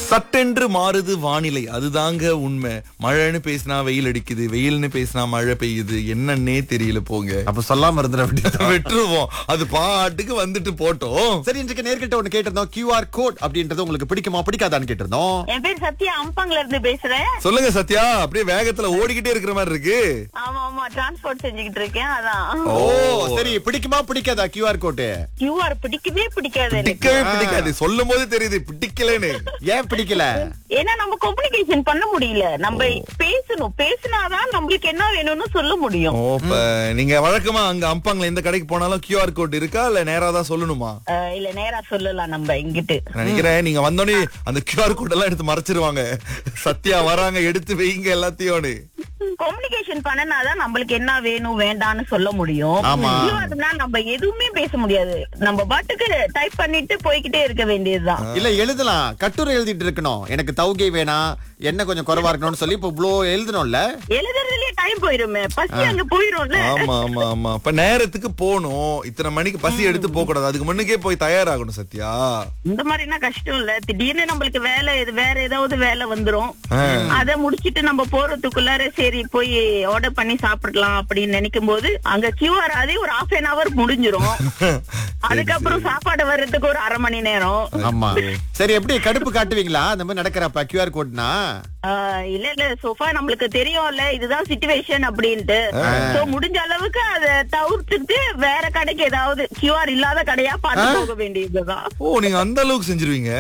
சட்டென்று மாறுது வானிலை அதுதாங்க உண்மை மழைன்னு பேசினா வெயில் அடிக்குது வெயில்னு பேசினா மழை பெய்யுது என்னன்னே தெரியல போங்க அப்ப சொல்லாம இருந்துட வேண்டியது விட்டுருவோம் அது பாட்டுக்கு வந்துட்டு போட்டோம் சரி இன்றைக்கு நேர்கிட்ட ஒண்ணு கேட்டிருந்தோம் கியூஆர் கோட் அப்படின்றது உங்களுக்கு பிடிக்குமா பிடிக்காதான்னு கேட்டிருந்தோம் என் பேர் சத்யா அம்பாங்ல இருந்து பேசுறேன் சொல்லுங்க சத்யா அப்படியே வேகத்துல ஓடிக்கிட்டே இருக்கிற மாதிரி இருக்கு ஆமா ஆமா டிரான்ஸ்போர்ட் செஞ்சுக்கிட்டு இருக்கேன் அதான் ஓ சரி பிடிக்குமா பிடிக்காதா கியூஆர் கோட் கியூஆர் பிடிக்கவே பிடிக்காது எனக்கு பிடிக்கவே பிடிக்காது சொல்லும் போது தெரியுது பிடிக்கலன்னு ஏன் பிடிக்கல ஏன்னா நம்ம கம்யூனிகேஷன் பண்ண முடியல நம்ம பேசணும் பேசினாதான் நம்மளுக்கு என்ன வேணும்னு சொல்ல முடியும் ஓ இப்ப நீங்க வழக்கமா அங்க அம்பாங்கல எந்த கடைக்கு போனாலும் கியூஆர் கோட் இருக்கா இல்ல நேரா தான் சொல்லணுமா அஹ், இல்ல நேரா சொல்லலாம் நம்ம இங்கிட்டு நினைக்கிறேன் நீங்க வந்தோடனே அந்த கியூஆர் கோட் எல்லாம் எடுத்து மறைச்சிருவாங்க சத்யா வராங்க எடுத்து வைங்க எல்லாத்தையும் கம்யூனிகேஷன் பண்ணனாதான் நம்மளுக்கு என்ன வேணும் வேண்டாம்னு சொல்ல முடியும் ஆமா. கியூஆர்னா நம்ம எதுவுமே பேச முடியாது நம்ம பாட்டுக்கு டைப் பண்ணிட்டு போய்கிட்டே இருக்க வேண்டியதுதான் இல்ல எழுதலாம் கட்டுரை எழுதிட்டு இருக்கணும் எனக்கு தௌகை வேணாம் என்ன கொஞ்சம் குறைவா இருக்கணும்னு சொல்லி இப்ப இவ்வளோ எழுதணும்ல எழுதுறதுலயே டைம் போயிருமே பசி அங்க போயிரும்ல ஆமா ஆமா ஆமா இப்ப நேரத்துக்கு போகணும் இத்தனை மணிக்கு பசி எடுத்து போக கூடாது அதுக்கு முன்னுக்கே போய் தயாராகணும் சத்யா இந்த மாதிரினா கஷ்டம் இல்ல திடீர்னு நம்மளுக்கு வேலை இது வேற ஏதாவது வேலை வந்துரும் ஆ. அத முடிச்சிட்டு நம்ம போறதுக்குள்ளார சரி போய் ஆர்டர் பண்ணி சாப்பிடலாம் அப்படின்னு நினைக்கும் போது அங்க கியூஆர் அதே ஒரு ஹாஃப் அன் அவர் முடிஞ்சிரும் அதுக்கப்புறம் சாப்பாடு வர்றதுக்கு ஒரு அரை மணி நேரம் ஆமா சரி எப்படி கடுப்பு காட்டுவீங்களா அந்த மாதிரி நடக்கிறப்ப கியூஆர் கோட்னா ஆஹ் இல்ல இல்ல சோஃபா நம்மளுக்கு தெரியும்ல இதுதான் சிச்சுவேஷன் அப்படின்ட்டு சோ முடிஞ்ச அளவுக்கு அத தவிர்த்துட்டு வேற கடைக்கு ஏதாவது கியூஆர் இல்லாத கடையா பார்த்து போக வேண்டியதுதான் ஓ நீங்க அந்த அளவுக்கு செஞ்சிருவீங்க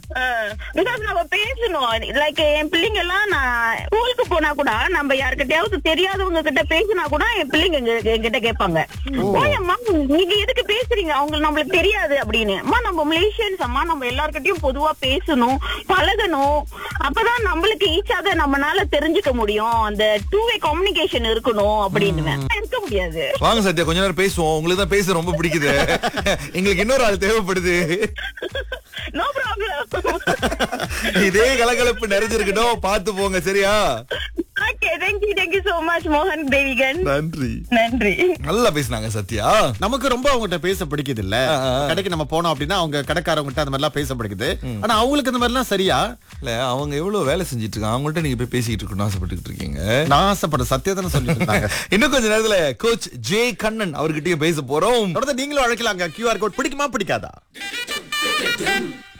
பிகாஸ் நம்ம பேசணும் லைக் என் பிள்ளைங்க எல்லாம் நான் ஸ்கூலுக்கு போனா கூட நம்ம யாருக்கிட்டயாவது தெரியாதவங்க கிட்ட பேசினா கூட என் பிள்ளைங்க எங்க- என்கிட்ட கேட்பாங்க ஓயம்மா நீங்க எதுக்கு பேசுறீங்க அவங்களுக்கு நம்மளுக்கு தெரியாது அப்படின்னு அம்மா நம்ம மலேசியன்ஸ் அம்மா நம்ம எல்லார்கிட்டயும் பொதுவா பேசணும் பழகணும் அப்பதான் நம்மளுக்கு ஈச் அதை நம்மனால தெரிஞ்சுக்க முடியும் அந்த டூ வே கம்யூனிகேஷன் இருக்கணும் அப்படின்னு இருக்க முடியாது வாங்க சத்யா கொஞ்ச நேரம் பேசுவோம் உங்களுக்கு தான் பேச ரொம்ப பிடிக்குது எங்களுக்கு இன்னொரு ஆள் தேவைப்படுது நோ ப்ராப்ளம் இதே கலகலப்பு நிறைஞ்சிருக்கட்டும் பார்த்து போங்க சரியா okay thank you thank you so much மோகன் தேவிகன் நன்றி நன்றி நல்லா பேசினாங்க சத்யா நமக்கு ரொம்ப அவங்ககிட்ட பேச பிடிக்குது இல்ல ஆ, ஆ. கடைக்கு நம்ம போனோம் அப்படின்னா அவங்க கடைக்காரவங்ககிட்ட அந்த மாதிரி எல்லாம் பேச பிடிக்குது ஆனா அவங்களுக்கு இந்த மாதிரி எல்லாம் சரியா இல்ல அவங்க எவ்வளவு வேலை செஞ்சிட்டு இருக்காங்க அவங்கள்ட்ட நீங்க போய் பேசிட்டு இருக்கணும் ஆசைப்பட்டுக்கிட்டு இருக்கீங்க நான் ஆசைப்பட சத்தியதான சொல்லிட்டு இருந்தாங்க இன்னும் கொஞ்ச நேரத்துல கோச் ஜே கண்ணன் அவர்கிட்டயும் பேச போறோம் தொடர்ந்து நீங்களும் அழைக்கலாங்க கியூஆர் கோட் பிடிக்குமா பிடிக்காதா